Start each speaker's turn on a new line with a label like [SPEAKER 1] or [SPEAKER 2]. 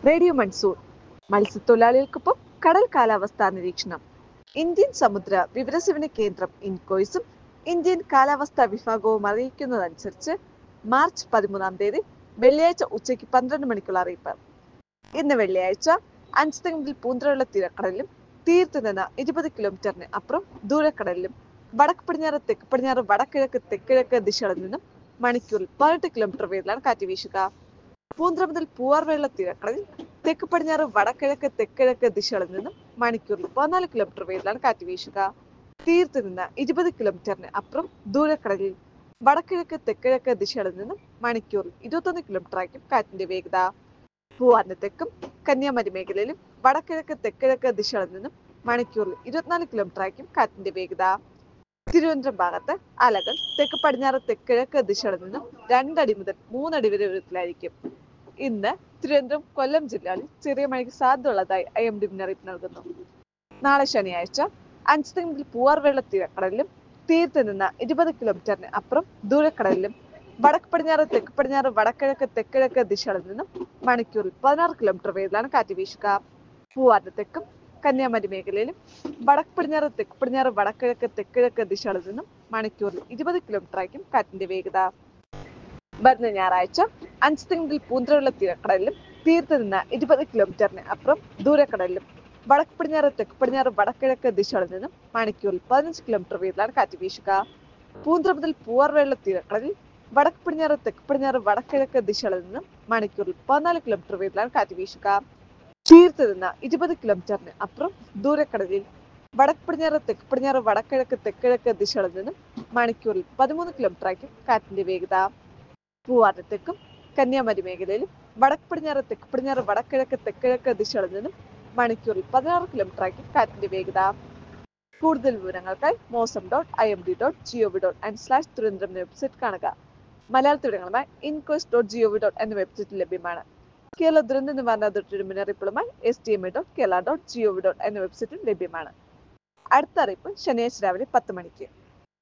[SPEAKER 1] radio monsoon മത്സ്യത്തൊഴിലാളികൾക്കൊപ്പം കടൽ കാലാവസ്ഥാ നിരീക്ഷണം ഇന്ത്യൻ സമുദ്ര വിവരസേവന കേന്ദ്രം ഇൻകോയ്സും ഇന്ത്യൻ കാലാവസ്ഥാ വിഭാഗവും അറിയിക്കുന്നതനുസരിച്ച് മാർച്ച് പതിമൂന്നാം തീയതി വെള്ളിയാഴ്ച ഉച്ചയ്ക്ക് പന്ത്രണ്ട് മണിക്കുള്ള അറിയിപ്പ് ഇന്ന് വെള്ളിയാഴ്ച അഞ്ചുതെങ്ങിൽ പൂന്തറയുള്ള തീരക്കടലിലും തീരത്ത് നിന്ന് ഇരുപത് കിലോമീറ്ററിന് അപ്പുറം ദൂരക്കടലിലും വടക്ക് പടിഞ്ഞാറ് തെക്ക് പടിഞ്ഞാറ് വടക്കിഴക്ക് തെക്കിഴക്ക് ദിശകളിൽ നിന്നും മണിക്കൂറിൽ പതിനെട്ട് കിലോമീറ്റർ വേഗത്തിലാണ് കാറ്റ് വീശുക പൂന്തറ മുതൽ പൂവാർവേള തീരക്കടലിൽ തെക്ക് പടിഞ്ഞാറ് വടക്കിഴക്ക് തെക്കിഴക്ക് ദിശകളിൽ നിന്നും മണിക്കൂറിൽ പതിനാല് കിലോമീറ്റർ വേഗത്തിലാണ് കാറ്റ് വീശുക തീരത്ത് നിന്ന് ഇരുപത് കിലോമീറ്ററിന് അപ്പുറം ദൂരക്കടലിൽ വടക്കിഴക്ക് തെക്കിഴക്ക് ദിശകളിൽ നിന്നും മണിക്കൂറിൽ ഇരുപത്തൊന്ന് കിലോമീറ്റർ ആയിരിക്കും കാറ്റിന്റെ വേഗത പൂവാറിന് തെക്കും കന്യാകുമാരി മേഖലയിലും വടക്കിഴക്ക് തെക്കിഴക്ക് ദിശകളിൽ നിന്നും മണിക്കൂറിൽ ഇരുപത്തിനാല് കിലോമീറ്റർ ആയിരിക്കും കാറ്റിന്റെ വേഗത തിരുവനന്തപുരം ഭാഗത്ത് അലകൾ തെക്ക് പടിഞ്ഞാറ് തെക്കിഴക്ക് ദിശകളിൽ നിന്നും രണ്ടടി മുതൽ മൂന്നടി വരെ ഉയരത്തിലായിരിക്കും ഇന്ന് തിരുവനന്തപുരം കൊല്ലം ജില്ലകളിൽ ചെറിയ മഴയ്ക്ക് സാധ്യതയുള്ളതായി ഐ എം ഡി മുന്നറിയിപ്പ് നൽകുന്നു നാളെ ശനിയാഴ്ച അഞ്ച് മുതൽ പൂവാർവേള തീരക്കടലിലും തീരത്ത് നിന്ന് ഇരുപത് കിലോമീറ്ററിന് അപ്പുറം ദൂരക്കടലിലും വടക്ക് പടിഞ്ഞാറ് തെക്ക് പടിഞ്ഞാറ് വടക്കിഴക്ക് തെക്കിഴക്ക് ദിശകളിൽ നിന്നും മണിക്കൂറിൽ പതിനാറ് കിലോമീറ്റർ വേഗത്തിലാണ് കാറ്റ് വീശുക പൂവാറിന് തെക്കും കന്യാകുമാരി മേഖലയിലും വടക്ക് പടിഞ്ഞാറ് തെക്ക് പടിഞ്ഞാറ് വടക്കിഴക്ക് തെക്കിഴക്ക് ദിശകളിൽ നിന്നും മണിക്കൂറിൽ ഇരുപത് കിലോമീറ്റർ ആയിരിക്കും കാറ്റിന്റെ വേഗത വരുന്ന ഞായറാഴ്ച അഞ്ച് മുതൽ പൂന്തറയുള്ള തീരക്കടലിലും തീരത്ത് നിന്ന് ഇരുപത് കിലോമീറ്ററിന് അപ്പുറം ദൂരക്കടലിലും വടക്ക് പടിഞ്ഞാറ് തെക്ക് പടിഞ്ഞാറ് വടക്കിഴക്ക് ദിശകളിൽ നിന്നും മണിക്കൂറിൽ പതിനഞ്ച് കിലോമീറ്റർ വേഗത്തിലാണ് കാറ്റ് വീശുക പൂന്തറ മുതൽ പൂവാർവേള തീരക്കടലിൽ വടക്ക് പടിഞ്ഞാറ് തെക്ക് പടിഞ്ഞാറ് വടക്കിഴക്ക് ദിശകളിൽ നിന്നും മണിക്കൂറിൽ പതിനാല് കിലോമീറ്റർ വേഗത്തിലാണ് കാറ്റ് വീശുക തീരത്ത് നിന്ന് ഇരുപത് കിലോമീറ്ററിന് അപ്പുറം ദൂരക്കടലിൽ വടക്ക് പടിഞ്ഞാറ് തെക്ക് പടിഞ്ഞാറ് വടക്കിഴക്ക് തെക്കിഴക്ക് ദിശകളിൽ നിന്നും മണിക്കൂറിൽ പതിമൂന്ന് കിലോമീറ്റർ ആയിരിക്കും കാറ്റിന്റെ വേഗത പൂവാറിന് തെക്കും കന്യാകുമാരി മേഖലയിലും വടക്ക് പടിഞ്ഞാറ് തെക്ക് പടിഞ്ഞാറ് വടക്കിഴക്ക് തെക്കിഴക്ക് ദിശകളിൽ നിന്നും മണിക്കൂറിൽ പതിനാറ് കിലോമീറ്റർ ആയിരിക്കും കാറ്റിന്റെ വേഗത കൂടുതൽ വിവരങ്ങൾക്കായി mausam dot I M D dot G O V dot and slash Thiruvananthapuram എന്ന വെബ്സൈറ്റ് കാണുക മലയാളത്തിൽ വിവരങ്ങളുമായി ഇൻകോസ് ഡോട്ട് ജിഒവി ഡോട്ട് എന്ന വെബ്സൈറ്റിൽ ലഭ്യമാണ് കേരള ദുരന്ത നിവാരണ അതോറിറ്റിയുടെ മുന്നറിയിപ്പുകളുമായി S T M A dot Kerala dot G O V dot എന്ന വെബ്സൈറ്റിൽ ലഭ്യമാണ് അടുത്ത അറിയിപ്പ് ശനിയാഴ്ച രാവിലെ പത്ത് മണിക്ക്